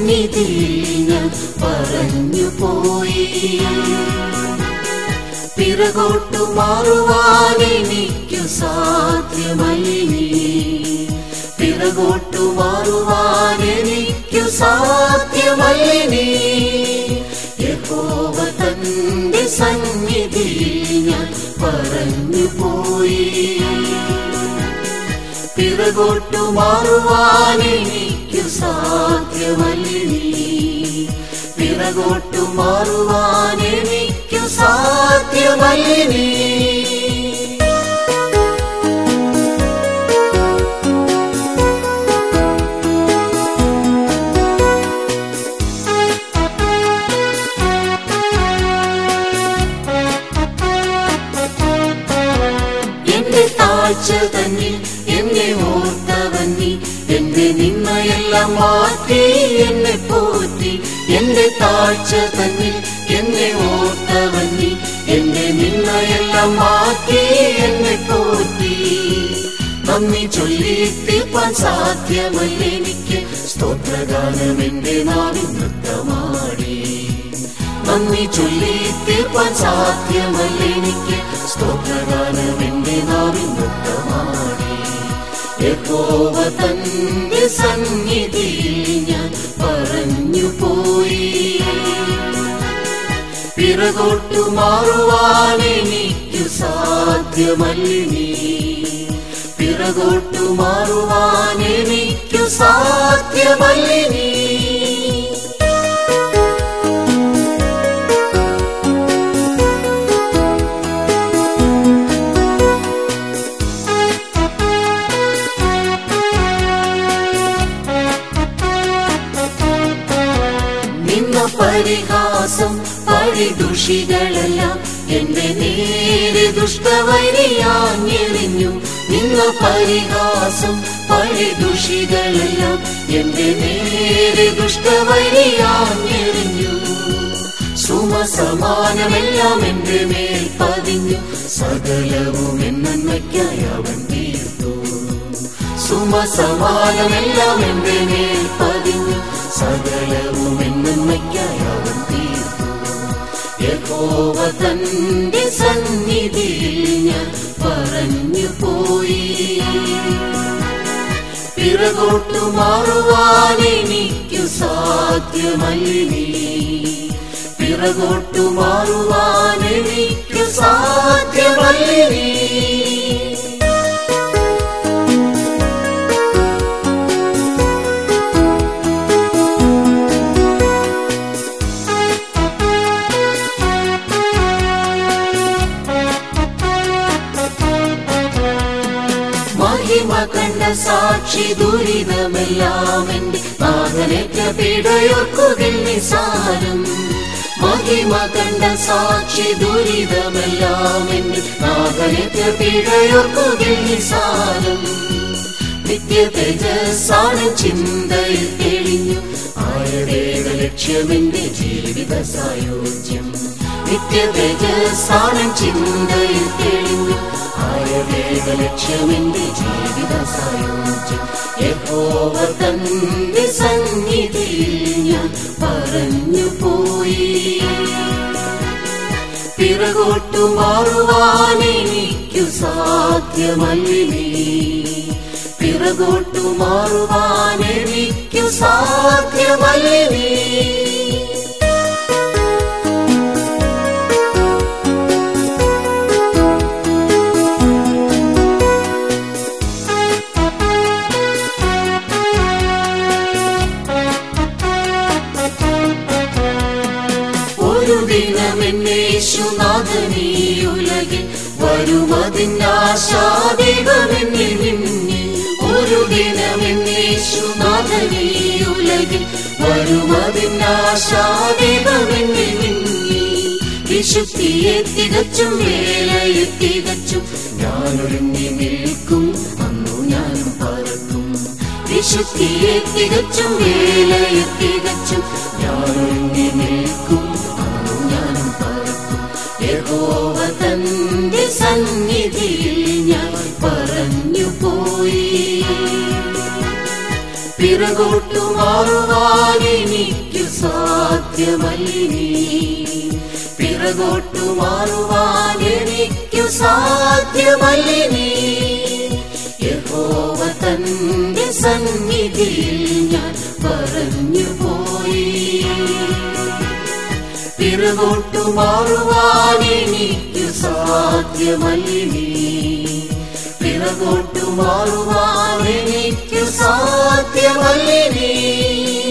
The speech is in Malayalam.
സന്നിധിയിൽ ഞാൻ പറഞ്ഞു പോയി പിറകോട്ടു മാറുവാൻ എനിക്കു സാധ്യമല്ലേ പിറകോട്ടു മാറുവാൻ എനിക്കു സാധ്യമല്ലേ യഹോവ തന്റെ സന്നിധിയിൽ ഞാൻ പറഞ്ഞു പോയി പിറകോട്ടു മാറുവാൻ എനിക്കു സാധ്യമല്ലേ പിറകോട്ടു മാറുവാൻ എനിക്കു സാധ്യമല്ലേ എന്റെ താഴ്ച തന്നിൽ എന്നെ ഓർത്തവൻ നീ എന്റെ നിന്നയെല്ലാം മാറ്റി എന്നെ പോറ്റി എന്റെ താഴ്ച തന്നിൽ എന്നെ ഓർത്തവൻ നീ എന്റെ നിന്നയെല്ലാം മാറ്റി എന്നെ പോറ്റി നന്ദി ചൊല്ലി തീർപ്പാൻ സാധ്യമല്ല എനിക്ക് സ്തോത്രഗാനം എന്റെ നാവിൻ നൃത്തമാടി നന്ദി ചൊല്ലി തീർപ്പാൻ സാധ്യമല്ല എനിക്ക് സ്തോത്രഗാനം എന്റെ നാവിൻ നൃത്തമാടി യഹോവ തന്റെ സന്നിധിയിൽ ഞാൻ പറഞ്ഞു പോയി പിറകോട്ടു മാറുവാൻ എനിക്കു സാധ്യമല്ലേ പിറകോട്ടു മാറുവാൻ എനിക്കു സാധ്യമല്ലേ നിന്ന പരിഹാസം പഴിദുഷികളെല്ലാം എന്റെ നേരെ ദുഷ്ടവരിയാഞ്ഞെറിഞ്ഞു നിന്ന പരിഹാസം പഴിദുഷികളെല്ലാം എന്റെ നേരെ ദുഷ്ടവരിയാഞ്ഞെറിഞ്ഞു സുമസമാനമെല്ലാം എന്റെ മേൽ പതിഞ്ഞു സകലവും എന്നയ്ക്കായി അവൻ തീർത്തു സുമസമാനമെല്ലാം എന്റെ മേൽ പതിഞ്ഞു സകലവും എന്നയ്ക്കായി അവൻ തീർത്തു യഹോവ തന്റെ സന്നിധിയിൽ ഞാൻ പറഞ്ഞു പോയി പിറകോട്ടു മാറുവാൻ എനിക്കു സാധ്യമല്ലേ പിറകോട്ടു മാറുവാൻ എനിക്കു സാധ്യമല്ലേ മഹിമ കണ്ട സാക്ഷി ദുരിതമെല്ലാം എന്റെ നാഥനേറ്റ പീഡയോർക്കുകിൽ നിസാരം മഹിമ കണ്ട സാക്ഷി ദുരിതമെല്ലാം എന്റെ നാഥനേറ്റ പീഡയോർക്കുകിൽ നിസാരം നിത്യ തേജസ്സാണ് ചിന്തയിൽ തെളിഞ്ഞു ആയതേക ലക്ഷ്യമെന്റെ ജീവിത സായോജ്യം നിത്യ തേജസ്സാണ് ചിന്തയിൽ തെളിഞ്ഞു ആയതേക ലക്ഷ്യമെന്റെ ജീവിത സായോജ്യം യഹോവ തന്റെ സന്നിധിയിൽ ഞാൻ പറഞ്ഞു പോയി പിറകോട്ടു മാറുവാൻ എനിക്കു സാധ്യമല്ലേ പിറകോട്ടു മാറുവാൻ എനിക്കു സാധ്യമല്ലേ ഒരു ദിനം എന്നേശുനാഥനീ ഉലകിൽ വരുമതിനാശാദികമെന്നിൽ നിന്നി ഒരു ദിനം എന്നേശുനാഥനീ ഉലകിൽ വരുമതിനാശാദികമെന്നിൽ നിന്നി വിശുദ്ധിയെ തികച്ചും വേലയെ തികച്ചും ഞാനൊരുങ്ങി നിൽക്കും അന്നു ഞാനും പറക്കും വിശുദ്ധിയെ തികച്ചും വേലയെ തികച്ചും ഞാനൊരുങ്ങി നിൽക്കും അന്നു ഞാനും പറക്കും യഹോവ തന്റെ സന്നിധിയിൽ ഞാൻ പറഞ്ഞു പോയി പിറകോട്ടു മാറുവാൻ ഇനി സാധ്യമല്ലിനി പിറകോട്ടു മാറുവാൻ എനിക്കു സാധ്യമല്ലിനി യഹോവ തന്റെ സന്നിധിയിൽ ഞാൻ പറഞ്ഞു പോയി പിറകോട്ടു മാറുവാൻ എനിക്കു സാധ്യമല്ലിനി പിറകോട്ടു മാറുവാൻ എനിക്കു സാധ്യമല്ലിനി